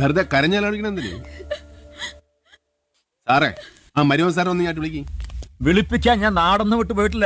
വെറുതെ കരഞ്ഞാലോടിക്കണം എന്തിന് സാറേ ആ മരുവൻ സാറെ ഒന്ന് ഞാൻ വിളിക്കും വിളിപ്പിക്കാൻ ഞാൻ നാടൊന്നും വിട്ടു പോയിട്ടില്ല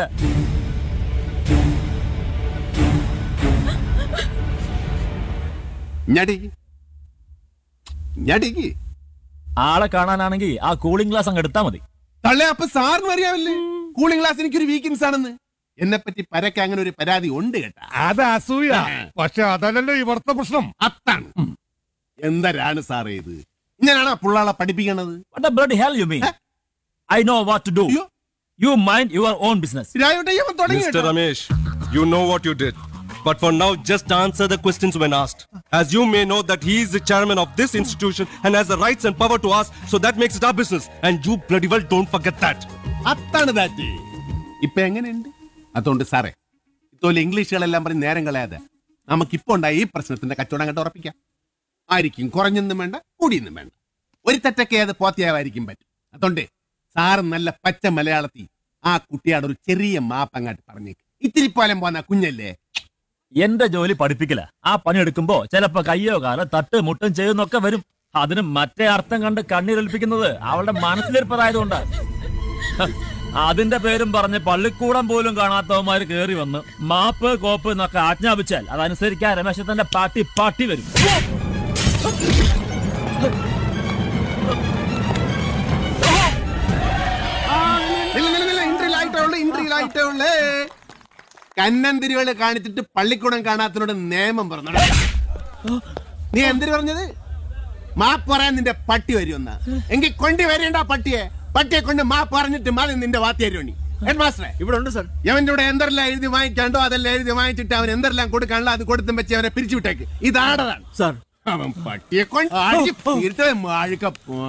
ഞടിക്ക് ഞടിക്ക് ആളെ കാണാനാണെങ്കിൽ ആ കൂളിംഗ് ഗ്ലാസ് അങ്ങ് എടുത്താ മതി തള്ളേ അപ്പൊ സാറിന് അറിയാമല്ലേ കൂളിംഗ് ഗ്ലാസ് എനിക്കൊരു വീക്ക്നെസ് ആണെന്ന് എന്നെ പറ്റി പരക്കെ അങ്ങനെ ഒരു പരാതി ഉണ്ട് കേട്ടാ അത് അസൂയ പക്ഷെ അതല്ലല്ലോ ഇവിടുത്തെ പ്രശ്നം അത്താണ് എന്തരാണ് സാറേ ഇത് ഇങ്ങനെയാണോ പുള്ളാളെ പഠിപ്പിക്കണത് What the bloody hell you mean? I know what to do. അയ്യോ. You mind your own business. രായോട്ടെ ഇവൻ തുടങ്ങി Mr. കേട്ടോ. Ramesh, you know what you did. But for now, just answer the questions when asked. As you may know that he is the chairman of this institution and has the rights and power to ask, so that makes it our business. And you bloody well don't forget that. അത്താണ് that ഇപ്പൊ എങ്ങനെയുണ്ട് അതുകൊണ്ട് സാറേ ഇത്തോലെ ഇംഗ്ലീഷുകളെല്ലാം പറഞ്ഞ് നേരം കളയാതെ നമുക്കിപ്പോ ഉണ്ടായ ഈ പ്രശ്നത്തിന്റെ കച്ചവടം കണ്ട് ഉറപ്പിക്കാം ആയിരിക്കും കുറഞ്ഞൊന്നും വേണ്ട കൂടിയൊന്നും വേണ്ട ഒരു തെറ്റൊക്കെ അത് പോത്തിയാവായിരിക്കും പറ്റും അതുകൊണ്ട് സാറ് നല്ല പച്ച മലയാളത്തിൽ ആ കുട്ടിയോട് ഒരു ചെറിയ മാപ്പ് അങ്ങോട്ട് പറഞ്ഞേക്ക് ഇത്തിരി പോലും പോന്ന കുഞ്ഞല്ലേ എന്റെ ജോലി പഠിപ്പിക്കല ആ പണി എടുക്കുമ്പോ ചിലപ്പോ കയ്യോ കാലോ തട്ട് മുട്ടും ചെയ്യുന്നൊക്കെ വരും അതിന് മറ്റേ അർത്ഥം കണ്ട് കണ്ണീരൊലിപ്പിക്കുന്നത് അവളുടെ മനസ്സിലിരിപ്പതായതുകൊണ്ടാ ഹ, അതിന്റെ പേരും പറഞ്ഞ് പള്ളിക്കൂടം പോലും കാണാത്തവന്മാര് കേറി വന്ന് മാപ്പ് കോപ്പ് എന്നൊക്കെ ആജ്ഞാപിച്ചാൽ അതനുസരിക്കാൻ രമേശത്തിന്റെ പാട്ടി പാട്ടി വരും ഇന്റർവ്യൂ ഇന്റർവ്യൂ ഉള്ളേ കന്നൻ തിരുവള്ളി കാണിച്ചിട്ട് പള്ളിക്കൂടം കാണാത്തതിനോട് നിയമം പറഞ്ഞു നീ എന്തിനു പറഞ്ഞത് മാപ്പ് പറയാൻ നിന്റെ പട്ടി വരുമെന്ന എങ്കിൽ കൊണ്ടു വരേണ്ട ആ പട്ടിയെ പട്ടിയെ കൊണ്ട് മാപ്പ് പറഞ്ഞിട്ട് മതി നിന്റെ വാത്തിയരുവണി ഹെഡ് മാസ്റ്ററെ ഇവിടെ ഉണ്ട് സർ അവന്റെ കൂടെ എന്തെല്ലാം എഴുതി വാങ്ങിക്കാണ്ടോ അതെല്ലാം എഴുതി വാങ്ങിച്ചിട്ട് അവൻ എന്തെല്ലാം കൊടുക്കാനുള്ള അത് കൊടുത്തും വെച്ച് അവനെ പിരിച്ചു വിട്ടേക്ക് ഇതാടതാണ് സർ അവൻ പട്ടിയെ കൊണ്ട് അടിച്ച് തീർത്തവൻ മാഴുക്ക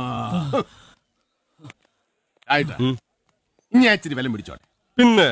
ആയിട്ടാ ഇനി ഞാൻ ഇച്ചിരി വിലം പിടിച്ചോട്ടെ Pinne.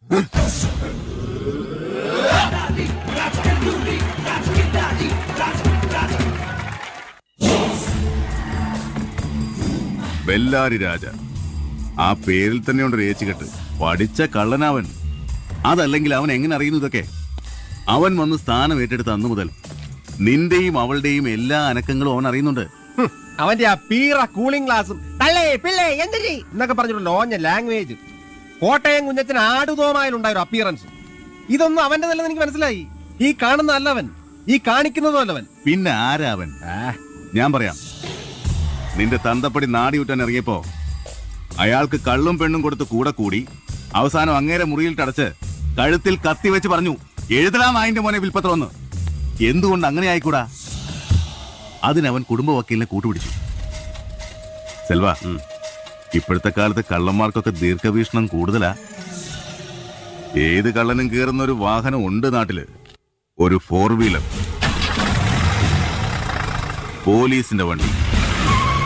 ബെല്ലാരി രാജ ആ പേരിൽ തന്നെയുണ്ട് രേച്ചുകെട്ട് പഠിച്ച കള്ളനവൻ അതല്ലെങ്കിൽ അവൻ എങ്ങനെ അറിയുന്നു ഇതൊക്കെ അവൻ വന്ന് സ്ഥാനം ഏറ്റെടുത്ത അന്നു മുതൽ നിന്റെയും അവളുടെയും എല്ലാ അനക്കങ്ങളും അവൻ അറിയുന്നുണ്ട് ഹും, അവന്റെ ആ പീറ കൂളിംഗ് ഗ്ലാസും തള്ളേ പിള്ളേ എന്തിരി എന്നൊക്കെ പറഞ്ഞിട്ട് ലോഞ്ഞ ലാംഗ്വേജ് കോട്ടയം കുഞ്ഞച്ചൻ ആടുതോമായാലുണ്ടായ ഒരു അപ്പിയറൻസ് ഇതൊന്നും അവന്റെ നല്ലത് എനിക്ക് മനസ്സിലായി ഈ കാണുന്ന അല്ലവൻ ഈ കാണിക്കുന്നതും അല്ലവൻ പിന്നെ ആരാ അവൻ ഞാൻ പറയാം നിന്റെ തന്തപ്പടി നാടിയുറ്റാൻ ഇറങ്ങിയപ്പോ അയാൾക്ക് കള്ളും പെണ്ണും കൊടുത്ത് കൂടെ കൂടി അവസാനം അങ്ങേരെ മുറിയിൽ ടടച്ച് കഴുത്തിൽ കത്തി വെച്ച് പറഞ്ഞു എഴുതലാം അതിന്റെ മോനെ വിൽപ്പത്രം ഒന്ന് എന്തുകൊണ്ട് അങ്ങനെ ആയിക്കൂടാ അതിനവൻ കുടുംബ വക്കീലിനെ കൂട്ടുപിടിച്ചു സെൽവ ഇപ്പോഴത്തെ കാലത്ത് കള്ളന്മാർക്കൊക്കെ ദീർഘവീക്ഷണം കൂടുതലാ ഏത് കള്ളനും കയറുന്ന ഒരു വാഹനം ഉണ്ട് നാട്ടില് ഒരു ഫോർ വീലർ പോലീസിന്റെ വണ്ടി